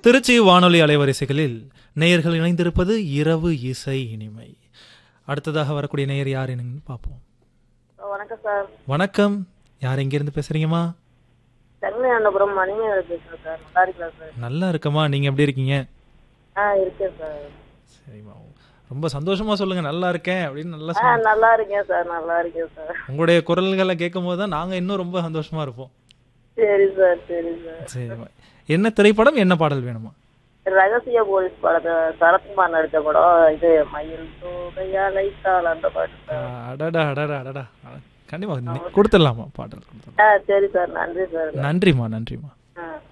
திருச்சி வானொலி அலைவரிசைகளில் நேயர்கள் இணைந்திருப்பது இரவு இசை இனிமை அடுத்ததாக வரக்கூடிய நேயர் யார் என்னன்னு பார்ப்போம் வணக்கம் சார் வணக்கம் யார் எங்கேருந்து பேசுறீங்கம்மா சென்னை அண்ணபுரம் மணிமேகலை பேசுறேன் சார் நல்லா இருக்கீங்களா சார் நல்லா இருக்கம்மா நீங்க எப்படி இருக்கீங்க ஆ இருக்கேன் சார் சரிம்மா ரொம்ப சந்தோஷமா சொல்லுங்க நல்லா இருக்கேன் அப்படின்னு நல்லா ஆ சொல்லுங்க நல்லா இருக்கேன் சார் நல்லா இருக்கேன் சார் உங்களுடைய குரல்களை கேட்கும் போது தான் நாங்க இன்னும் ரொம்ப சந்தோஷமா இருப்போம் சரி சார் சரி சார் சரிம்மா என்ன திரைப்படம் என்ன பாடல் வேணுமா ரகசிய போலீஸ் படத்தை சரத்குமார் நடித்த படம் இது மயில் தோகையா லைத்தால் அந்த பாட்டு சார் அடடா அடடா அடடா கண்டிப்பா நீ- கொடுத்துடலாமா பாடல் கொடுத்துடலாம் ஆ சரி சார் நன்றி சார் நன்றிம்மா நன்றிம்மா ஆ